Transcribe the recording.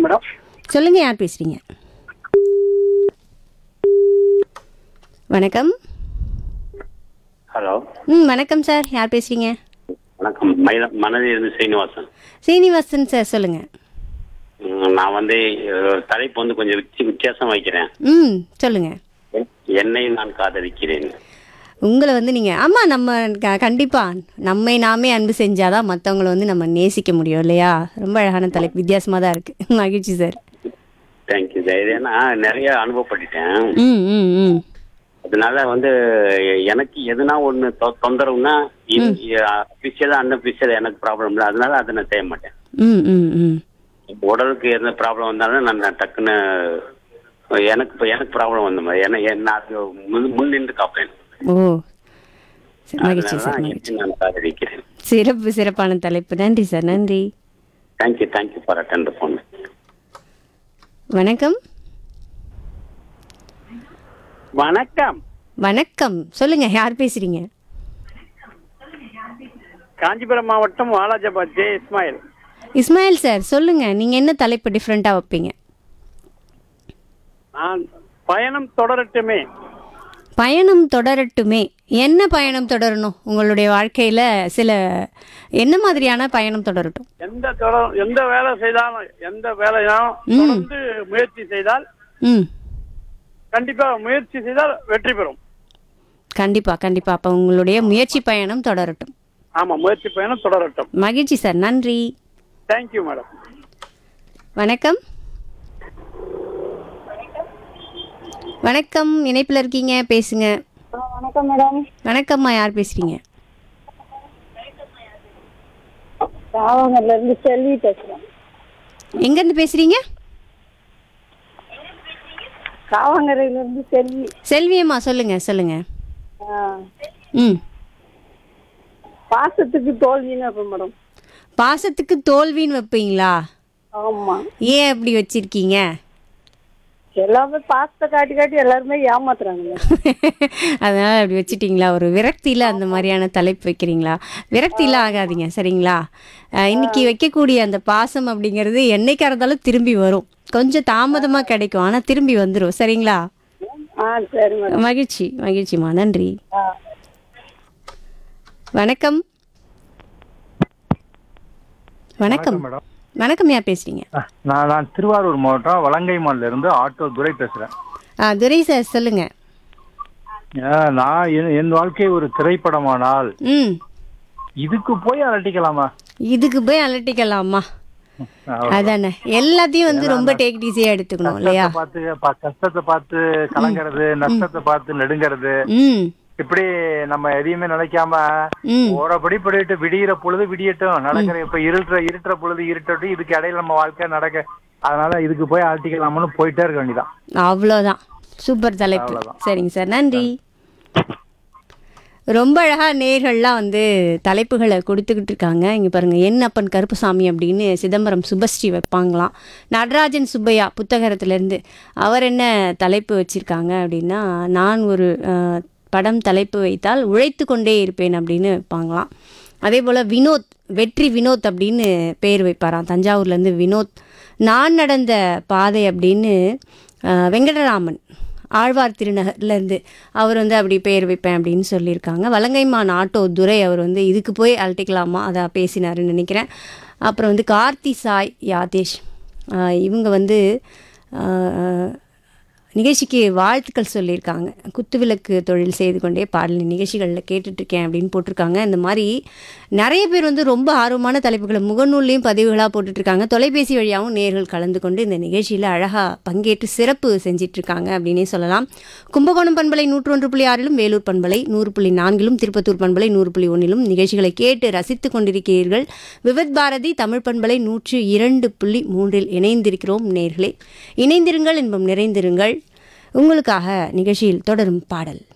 Madam சொல்லுங்க யார் பேசுறீங்க வணக்கம் ஹலோ ம் வணக்கம் சார் யார் பேசுறீங்க வணக்கம் மயில மனதில் இருந்து சீனிவாசன் சீனிவாசன் சார் சொல்லுங்க ம், நான் வந்து அஹ், தலைப்பு வந்து கொஞ்சம் வித்தி வித்தியாசம் வைக்கிறேன் ம் சொல்லுங்க என்னை நான் காதலிக்கிறேன் உங்களை வந்து நீங்க ஆமா நம்ம க- கண்டிப்பா நம்மை நாமே அன்பு செஞ்சாதான் மற்றவங்கள வந்து நம்ம நேசிக்க முடியும் இல்லையா ரொம்ப அழகான தலைப்பு வித்தியாசமா தான் இருக்கு மகிழ்ச்சி சார் தேங்க்யூ சார் இது ஏன்னா நிறைய அனுபவப்பட்டுட்டேன் ம் ம் ம் அதனால வந்து எனக்கு எதுனா ஒன்று தொந்தரவுனா அஃபிஷியலாக அன்அஃபிஷியல் எனக்கு ப்ராப்ளம் இல்லை அதனால அதை நான் செய்ய மாட்டேன் ம் ம் ம் உடலுக்கு எந்த ப்ராப்ளம் வந்தாலும் நான் நான் டக்குன்னு எனக்கு இப்போ எனக்கு ப்ராப்ளம் வந்த மாதிரி ஏன்னா என் நான் அது முன் முன் நின்று காப்பேன் ஓ சரி, மகிழ்ச்சி அதனால சார் தான் மகிழ்ச்சி என்னை நான் காதலிக்கிறேன் சிறப்பு சிறப்பான தலைப்பு நன்றி சார் நன்றி thank you thank you for attend phone வணக்கம் வணக்கம் வணக்கம் சொல்லுங்க யார் பேசுறீங்க காஞ்சிபுரம் மாவட்டம் வாலாஜாபாத் ஜே இஸ்மாயில் இஸ்மாயில் சார் சொல்லுங்க நீங்க என்ன தலைப்பு டிஃப்ரெண்டா வைப்பீங்க நான் பயணம் தொடரட்டுமே பயணம் தொடரட்டுமே என்ன பயணம் தொடரணும் உங்களுடைய வாழ்க்கையில சில என்ன மாதிரியான பயணம் தொடரட்டும் எந்த தொடர் எந்த வேலை செய்தாலும் எந்த வேலையும் ம். தொடர்ந்து முயற்சி செய்தால் ம் கண்டிப்பா முயற்சி செய்தால் வெற்றி பெறும் கண்டிப்பா கண்டிப்பா அப்ப உங்களுடைய முயற்சி பயணம் தொடரட்டும் ஆமா முயற்சி பயணம் தொடரட்டும் மகிழ்ச்சி சார் நன்றி தேங்க்யூ மேடம் வணக்கம் வணக்கம் இணைப்பில் இருக்கீங்க பேசுங்க வணக்கம் மேடம் வணக்கம்மா யார் பேசுறீங்க ராவங்கர்ல இருந்து செல்வி பேசுறேன் எங்கேருந்து பேசுறீங்க காவங்கரையில இருந்து செல்வி செல்வியம்மா சொல்லுங்க சொல்லுங்க ஆ, ம் பாசத்துக்கு தோல்வின்னு இருக்கும் மேடம் பாசத்துக்கு தோல்வின்னு வைப்பீங்களா ஆமா ஏன் அப்படி வச்சிருக்கீங்க எல்லாமே பாசத்தை காட்டி காட்டி எல்லாருமே ஏமாத்துறாங்க அதனால அப்படி வச்சிட்டீங்களா ஒரு விரக்தியில் அந்த மாதிரியான தலைப்பு வைக்கிறீங்களா விரக்தியில் ஆகாதீங்க சரிங்களா அஹ், இன்னைக்கு வைக்கக்கூடிய அந்த பாசம் அப்படிங்கிறது என்னைக்கா இருந்தாலும் திரும்பி வரும் கொஞ்சம் தாமதமாக கிடைக்கும் ஆனால் திரும்பி வந்துடும் சரிங்களா ஆ சரி மேடம் மகிழ்ச்சி மகிழ்ச்சிம்மா நன்றி ஆ வணக்கம் வணக்கம் மேடம் வணக்கம் யார் பேசுறீங்க நான் நான் திருவாரூர் மாவட்டம் வலங்கைமான்ல இருந்து ஆட்டோ துரை பேசுறேன் ஆ துரை சார் சொல்லுங்க அஹ், நான் என் என் வாழ்க்கை ஒரு திரைப்படமானால் ம் இதுக்கு போய் அலட்டிக்கலாமா இதுக்கு போய் அலட்டிக்கலாமா அஹ், அதானே எல்லாத்தையும் வந்து ரொம்ப டேக் ஈஸியாக எடுத்துக்கணும் இல்லையா கஷ்டத்தை பார்த்து ப- கஷ்டத்தை பார்த்து கலங்கிறது நஷ்டத்தை பார்த்து நெடுங்கிறது ம் இப்படி நம்ம எதையுமே நினைக்காம ம் ஓரபடி படிட்டு விடியிற பொழுது விடியட்டும் நடக்கிற இப்ப இருட்டுற இருட்டுற பொழுது இருட்டட்டும் இதுக்கு இடையில நம்ம வாழ்க்கை நடக்க அதனால இதுக்கு போய் அலட்டிக்கலாம்னு போயிட்டே இருக்க வேண்டியதான் அவ்வளோதான் சூப்பர் தலைப்பு அவ்வளவுதான். சரிங்க சார் நன்றி ரொம்ப அழகா நேர்கள்லாம் வந்து தலைப்புகளை கொடுத்துக்கிட்டு இருக்காங்க இங்கே பாருங்க என் அப்பன் கருப்புசாமி அப்படின்னு சிதம்பரம் சுபஸ்ரீ வைப்பாங்களாம் நடராஜன் சுப்பையா புத்தகத்திலேருந்து அவர் என்ன தலைப்பு வச்சிருக்காங்க அப்படின்னா நான் ஒரு அஹ், படம் தலைப்பு வைத்தால் உழைத்து கொண்டே இருப்பேன் அப்படின்னு வைப்பாங்களாம் அதே போல் வினோத் வெற்றி வினோத் அப்படின்னு பேர் வைப்பாராம் தஞ்சாவூர்லேருந்து வினோத் நான் நடந்த பாதை அப்படின்னு அஹ், வெங்கடராமன் ஆழ்வார் திருநகர்லேருந்து அவர் வந்து அப்படி பேர் வைப்பேன் அப்படின்னு சொல்லியிருக்காங்க வலங்கைமான் ஆட்டோ துரை அவர் வந்து இதுக்கு போய் அழட்டிக்கலாமா அதை பேசினாருன்னு நினைக்கிறேன் அப்புறம் வந்து கார்த்தி சாய் யாதேஷ் ஆஹ் இவங்க வந்து ஆஹ் நிகழ்ச்சிக்கு வாழ்த்துக்கள் சொல்லியிருக்காங்க குத்துவிளக்கு தொழில் செய்து கொண்டே பாடல் நிகழ்ச்சிகளில் கேட்டுட்ருக்கேன் அப்படின்னு போட்டிருக்காங்க இந்த மாதிரி நிறைய பேர் வந்து ரொம்ப ஆர்வமான தலைப்புகளை முகநூல்லையும் பதிவுகளாக போட்டுட்ருக்காங்க தொலைபேசி வழியாகவும் நேர்கள் கலந்து கொண்டு இந்த நிகழ்ச்சியில் அழகாக பங்கேற்று சிறப்பு செஞ்சிட்ருக்காங்க அப்படின்னே சொல்லலாம் கும்பகோணம் பண்பலை நூற்றொன்று புள்ளி ஆறிலும் வேலூர் பண்பலை நூறு புள்ளி நான்கிலும் திருப்பத்தூர் பண்பலை நூறு புள்ளி ஒன்றிலும் நிகழ்ச்சிகளை கேட்டு ரசித்து கொண்டிருக்கிறீர்கள் விவித் பாரதி தமிழ் பண்பலை நூற்று இரண்டு புள்ளி மூன்றில் இணைந்திருக்கிறோம் நேர்களே இணைந்திருங்கள் இன்பம் நிறைந்திருங்கள் உங்களுக்காக நிகழ்ச்சியில் தொடரும் பாடல்